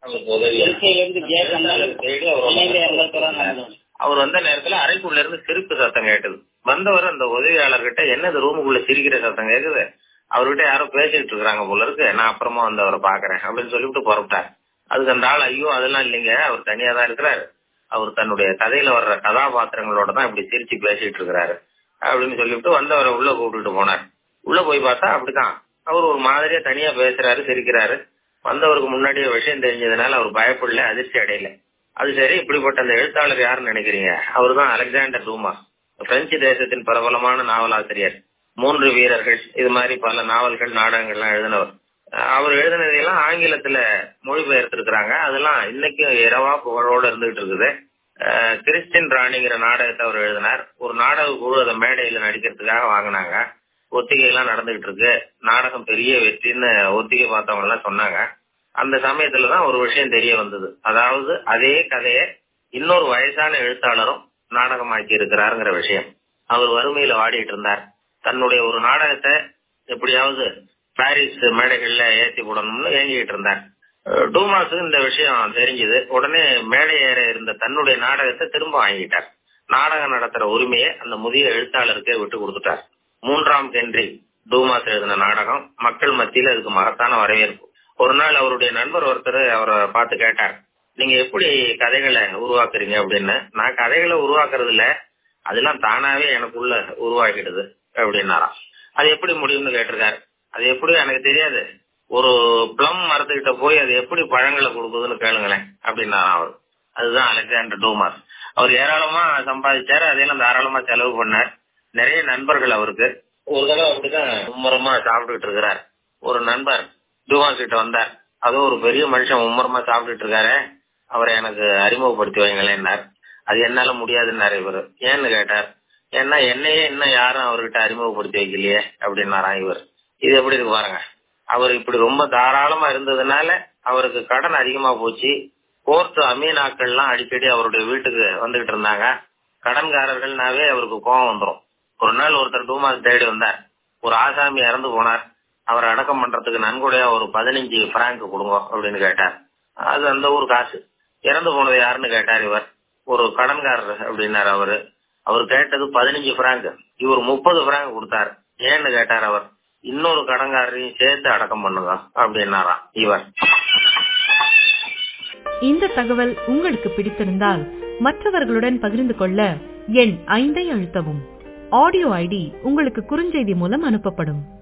அவருக்கு உதவி திருச்சியிலிருந்து ஜெயச்சந்திரன் தேடி அவர் இணைந்து எங்கள் வந்தார். துறை அவர் வந்த நேரத்துல அறைக்குள்ள இருந்து சிரிப்பு சத்தம் கேட்டது வந்தவர் அந்த உதவியாளர்கிட்ட என்னது ரூமுக்குள்ள சிரிக்கிற சத்தம் கேக்குது அவர்கிட்ட யாரோ பேசிட்டு இருக்காங்க போல இருக்கு நான் அப்புறமா வந்து அவரை பாக்குறேன் அப்படின்னு சொல்லிவிட்டு புறப்பட்டார் அதுக்கு அந்த ஆள் ஐயோ அதெல்லாம் இல்லைங்க அவர் தனியா தான் இருக்கிறாரு அவர் தன்னுடைய கதையில வர்ற கதாபாத்திரங்களோட தான் இப்படி சிரிச்சு பேசிட்டு இருக்கிறாரு அப்படின்னு சொல்லிவிட்டு வந்தவரை உள்ள கூப்பிட்டுட்டு போனார் உள்ள போய் பார்த்தா அப்படிதான் அவர் ஒரு மாதிரியா தனியா பேசுறாரு சிரிக்கிறாரு வந்தவருக்கு முன்னாடியே விஷயம் தெரிஞ்சதுனால அவர் பயப்படல அதிர்ச்சி அடையல அது சரி இப்படிப்பட்ட அந்த எழுத்தாளர் யாருன்னு நினைக்கிறீங்க அவர்தான் அலெக்சாண்டர் டூமா பிரெஞ்சு தேசத்தின் பிரபலமான நாவலாசிரியர் மூன்று வீரர்கள் இது மாதிரி பல நாவல்கள் நாடகங்கள்லாம் எழுதினவர் அஹ் அவர் எழுதினதையெல்லாம் ஆங்கிலத்துல மொழிபெயர்த்திருக்கிறாங்க அதெல்லாம் இன்னைக்கும் இரவா புகழோட இருந்துகிட்டு இருக்குது அஹ் கிறிஸ்டின் ராணிங்கிற நாடகத்தை அவர் எழுதினார் ஒரு நாடக குழு அதை மேடையில நடிக்கிறதுக்காக வாங்கினாங்க ஒத்திகை எல்லாம் நடந்துகிட்டு இருக்கு நாடகம் பெரிய வெற்றின்னு ஒத்திகை பார்த்தவங்க எல்லாம் சொன்னாங்க அந்த சமயத்துலதான் ஒரு விஷயம் தெரிய வந்தது அதாவது அதே கதையை இன்னொரு வயசான எழுத்தாளரும் நாடகமாக்கி இருக்கிறாருங்கிற விஷயம் அவர் வறுமையில வாடிட்டு இருந்தார் தன்னுடைய ஒரு நாடகத்தை எப்படியாவது பாரிஸ் மேடைகள்ல ஏத்தி போடணும்னு ஏங்கிட்டு இருந்தார் அஹ் டூமாஸுக்கு இந்த விஷயம் தெரிஞ்சது உடனே மேடை ஏற இருந்த தன்னுடைய நாடகத்தை திரும்ப வாங்கிட்டார் நாடகம் நடத்துற உரிமையை அந்த முதிய எழுத்தாளருக்கே விட்டு கொடுத்துட்டார் மூன்றாம் ஹென்றி டூமாஸ் எழுதின நாடகம் மக்கள் மத்தியில அதுக்கு மகத்தான வரவேற்பு ஒரு நாள் அவருடைய நண்பர் ஒருத்தர் அவரை பார்த்து கேட்டார் நீங்க எப்படி கதைகளை உருவாக்குறீங்க அப்படின்னு நான் கதைகளை உருவாக்குறது இல்ல அதெல்லாம் தானாவே எனக்குள்ள உருவாக்கிடுது அப்படின்னாராம் அது எப்படி முடியும்னு கேட்டிருக்காரு அது எப்படி எனக்கு தெரியாது ஒரு பிளம் மரத்துக்கிட்ட போய் அது எப்படி பழங்களை கொடுக்குதுன்னு கேளுங்களேன் அப்படின்னாராம் அவர் அதுதான் அலெக்சாண்டர் டூமாஸ் அவர் ஏராளமா சம்பாதிச்சாரு அதையெல்லாம் தாராளமா செலவு பண்ணார் நிறைய நண்பர்கள் அவருக்கு ஒரு தடவை அப்படிதான் மும்முரமா சாப்பிட்டுட்டு இருக்கிறார் ஒரு நண்பர் டூமாஸ் கிட்ட வந்தார் அதுவும் ஒரு பெரிய மனுஷன் மும்முரமா சாப்பிட்டுட்டு இருக்காரு அவரை எனக்கு அறிமுகப்படுத்தி வைங்களேன்னார் அது என்னால முடியாதுன்னாரு இவர் ஏன்னு கேட்டார் ஏன்னா என்னையே இன்னும் யாரும் அவர்கிட்ட அறிமுகப்படுத்தி வைக்கலையே அப்படின்னாராம் இவர் இது எப்படி இருக்கு பாருங்க அவர் இப்படி ரொம்ப தாராளமா இருந்ததுனால அவருக்கு கடன் அதிகமா போச்சு கோர்ட் அமீனாக்கள்லாம் அடிக்கடி அவருடைய வீட்டுக்கு வந்துகிட்டு இருந்தாங்க கடன்காரர்கள்னாவே அவருக்கு கோபம் வந்துரும் ஒரு நாள் ஒருத்தர் டூமாஸ் தேடி வந்தார் ஒரு ஆசாமி இறந்து போனார் அவரை அடக்கம் பண்றதுக்கு நன்கொடையா ஒரு பதினஞ்சு பிராங்க் கொடுங்க அப்படின்னு கேட்டார் அது அந்த ஊர் காசு இறந்து போனது யாருன்னு கேட்டார் இவர் ஒரு கடன்காரர் அப்படின்னாரு அவரு அவர் கேட்டது பதினஞ்சு பிராங்க் இவர் முப்பது பிராங்க் கொடுத்தார் ஏன்னு கேட்டார் அவர் இன்னொரு கடன்காரரையும் சேர்த்து அடக்கம் பண்ணுங்க அப்படின்னாராம் இவர் இந்த தகவல் உங்களுக்கு பிடித்திருந்தால் மற்றவர்களுடன் பகிர்ந்து கொள்ள எண் ஐந்தை அழுத்தவும் ஆடியோ ஐடி உங்களுக்கு குறுஞ்செய்தி மூலம் அனுப்பப்படும்